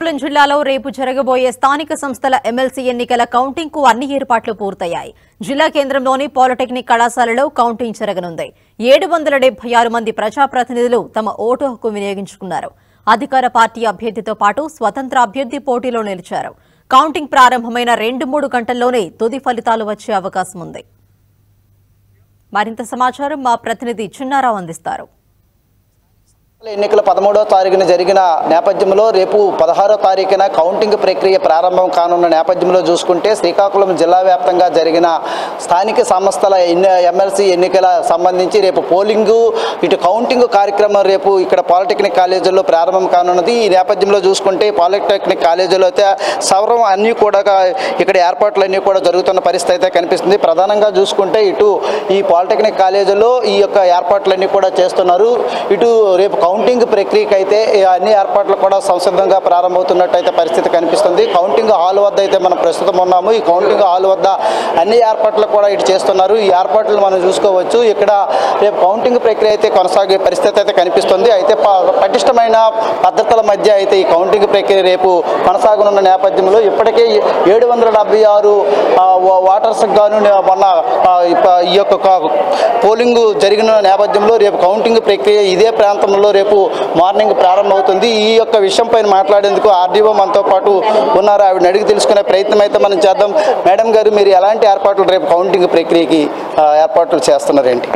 శ్రీకాకుళం జిల్లాలో రేపు జరగబోయే స్థానిక సంస్థల ఎమ్మెల్సీ ఎన్నికల కౌంటింగ్ కు అన్ని ఏర్పాట్లు పూర్తయ్యాయి జిల్లా కేంద్రంలోని పాలిటెక్నిక్ కళాశాలలో కౌంటింగ్ జరగనుంది ఏడు వందల డెబ్బై ఆరు మంది ప్రజాప్రతినిధులు తమ ఓటు హక్కు వినియోగించుకున్నారు అధికార పార్టీ అభ్యర్థితో పాటు స్వతంత్ర అభ్యర్థి పోటీలో నిలిచారు కౌంటింగ్ ప్రారంభమైన రెండు మూడు గంటల్లోనే తుది ఫలితాలు వచ్చే అవకాశం ఉంది మరింత సమాచారం మా ప్రతినిధి చిన్నారావు అందిస్తారు ఎన్నికల పదమూడవ తారీఖున జరిగిన నేపథ్యంలో రేపు పదహారో తారీఖున కౌంటింగ్ ప్రక్రియ ప్రారంభం కానున్న నేపథ్యంలో చూసుకుంటే శ్రీకాకుళం జిల్లా వ్యాప్తంగా జరిగిన స్థానిక సంస్థల ఎన్ని ఎమ్మెల్సీ ఎన్నికల సంబంధించి రేపు పోలింగు ఇటు కౌంటింగ్ కార్యక్రమం రేపు ఇక్కడ పాలిటెక్నిక్ కాలేజీలో ప్రారంభం కానున్నది ఈ నేపథ్యంలో చూసుకుంటే పాలిటెక్నిక్ కాలేజీలో అయితే సవరం అన్నీ కూడా ఇక్కడ ఏర్పాట్లు అన్నీ కూడా జరుగుతున్న పరిస్థితి అయితే కనిపిస్తుంది ప్రధానంగా చూసుకుంటే ఇటు ఈ పాలిటెక్నిక్ కాలేజీలో ఈ యొక్క ఏర్పాట్లన్నీ కూడా చేస్తున్నారు ఇటు రేపు కౌంటింగ్ ప్రక్రియకి అయితే ఈ అన్ని ఏర్పాట్లు కూడా సంసిద్ధంగా ప్రారంభమవుతున్నట్టు అయితే పరిస్థితి కనిపిస్తుంది కౌంటింగ్ హాల్ వద్ద అయితే మనం ప్రస్తుతం ఉన్నాము ఈ కౌంటింగ్ హాల్ వద్ద అన్ని ఏర్పాట్లు కూడా ఇటు చేస్తున్నారు ఈ ఏర్పాట్లు మనం చూసుకోవచ్చు ఇక్కడ రేపు కౌంటింగ్ ప్రక్రియ అయితే కొనసాగే పరిస్థితి అయితే కనిపిస్తుంది అయితే ప- పటిష్టమైన భద్రతల మధ్య అయితే ఈ కౌంటింగ్ ప్రక్రియ రేపు కొనసాగనున్న నేపథ్యంలో ఇప్పటికే ఏడు వందల డెబ్బై ఆరు వాటర్స్ గాను నే- మొన్న ఆ, ఇప్ప- ఈ యొక్క క- పోలింగ్ జరిగిన నేపథ్యంలో రేపు కౌంటింగ్ ప్రక్రియ ఇదే ప్రాంతంలో రేపు మార్నింగ్ ప్రారంభమవుతుంది ఈ యొక్క విషయం పైన మాట్లాడేందుకు ఆర్డీఓ మనతో పాటు ఉన్నారు ఆవిడని అడిగి తెలుసుకునే ప్రయత్నం అయితే మనం చేద్దాం మేడం గారు మీరు ఎలాంటి ఏర్పాట్లు రేపు కౌంటింగ్ ప్రక్రియకి ఆ, ఏర్పాట్లు చేస్తున్నారేంటి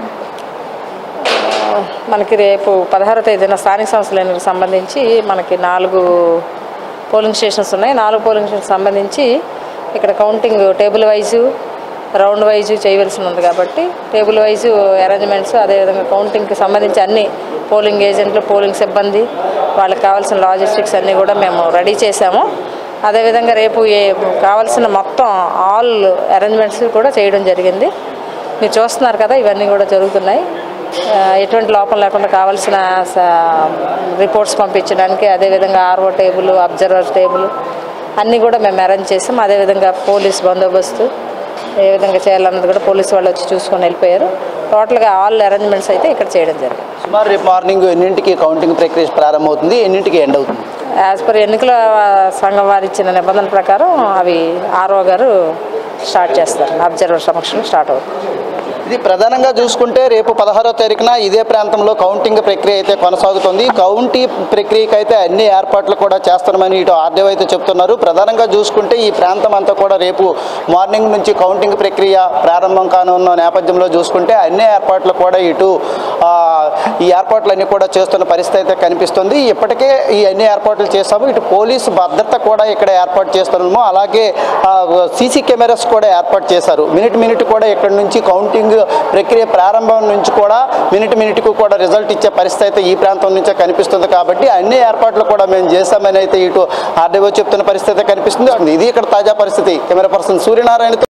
మనకి రేపు పదహారో తేదీన స్థానిక సంస్థల ఎన్నికలకు సంబంధించి మనకి నాలుగు పోలింగ్ స్టేషన్స్ ఉన్నాయి నాలుగు పోలింగ్ స్టేషన్ సంబంధించి ఇక్కడ counting table wise round wise చేయవలసి ఉంది కాబట్టి టేబుల్ వైజు అరేంజ్మెంట్స్ అదేవిధంగా కౌంటింగ్కి సంబంధించి అన్ని పోలింగ్ ఏజెంట్లు పోలింగ్ సిబ్బంది వాళ్ళకి కావాల్సిన లాజిస్టిక్స్ అన్నీ కూడా మేము రెడీ చేశాము అదేవిధంగా రేపు ఏ కావాల్సిన మొత్తం ఆల్ అరేంజ్మెంట్స్ కూడా చేయడం జరిగింది మీరు చూస్తున్నారు కదా ఇవన్నీ కూడా జరుగుతున్నాయి ఆ, ఎటువంటి లోపం లేకుండా కావాల్సిన స- రిపోర్ట్స్ పంపించడానికి అదేవిధంగా ఆర్ఓ టేబుల్ అబ్జర్వర్ టేబుల్ అన్నీ కూడా మేము అరేంజ్ చేసాం అదేవిధంగా పోలీస్ బందోబస్తు ఏ విధంగా చేయాలన్నది కూడా పోలీస్ వాళ్ళు వచ్చి చూసుకొని వెళ్ళిపోయారు టోటల్గా ఆల్ అరేంజ్మెంట్స్ అయితే ఇక్కడ చేయడం జరిగింది సుమారు రేపు మార్నింగ్ ఎన్నింటికి కౌంటింగ్ ప్రక్రియ ప్రారంభమవుతుంది ఎన్నింటికి ఎండ్ అవుతుంది యాజ్ పర్ ఎన్నికల సంఘం వారు ఇచ్చిన నిబంధన ప్రకారం అవి ఆర్ఓ గారు స్టార్ట్ చేస్తారు అబ్జర్వర్ సమక్షంలో స్టార్ట్ అవుతుంది ఇది ప్రధానంగా చూసుకుంటే రేపు పదహారో తారీఖున ఇదే ప్రాంతంలో కౌంటింగ్ ప్రక్రియ అయితే కొనసాగుతుంది కౌంటీ ప్రక్రియకి అయితే అన్ని ఏర్పాట్లు కూడా చేస్తున్నామని ఇటు ఆర్డీఓ అయితే చెప్తున్నారు ప్రధానంగా చూసుకుంటే ఈ ప్రాంతం అంతా కూడా రేపు మార్నింగ్ నుంచి కౌంటింగ్ ప్రక్రియ ప్రారంభం కానున్న నేపథ్యంలో చూసుకుంటే అన్ని ఏర్పాట్లు కూడా ఇటు ఆ, ఈ ఏర్పాట్లన్నీ కూడా చేస్తున్న పరిస్థితి అయితే కనిపిస్తుంది ఇప్పటికే ఈ అన్ని ఏర్పాట్లు చేస్తాము ఇటు పోలీసు భద్రత కూడా ఇక్కడ ఏర్పాటు చేస్తున్నాము అలాగే సీసీ కెమెరాస్ కూడా ఏర్పాటు చేశారు మినిట్ మినిట్ కూడా ఇక్కడ నుంచి కౌంటింగ్ ప్రక్రియ ప్రారంభం నుంచి కూడా మినిట్ మినిట్కు కూడా రిజల్ట్ ఇచ్చే పరిస్థితి అయితే ఈ ప్రాంతం నుంచే కనిపిస్తుంది కాబట్టి అన్ని ఏర్పాట్లు కూడా మేము చేశామని అయితే ఇటు ఆర్డీఓ చెప్తున్న పరిస్థితి అయితే కనిపిస్తుంది ఇది ఇక్కడ తాజా పరిస్థితి కెమెరా పర్సన్ సూర్యనారాయణతో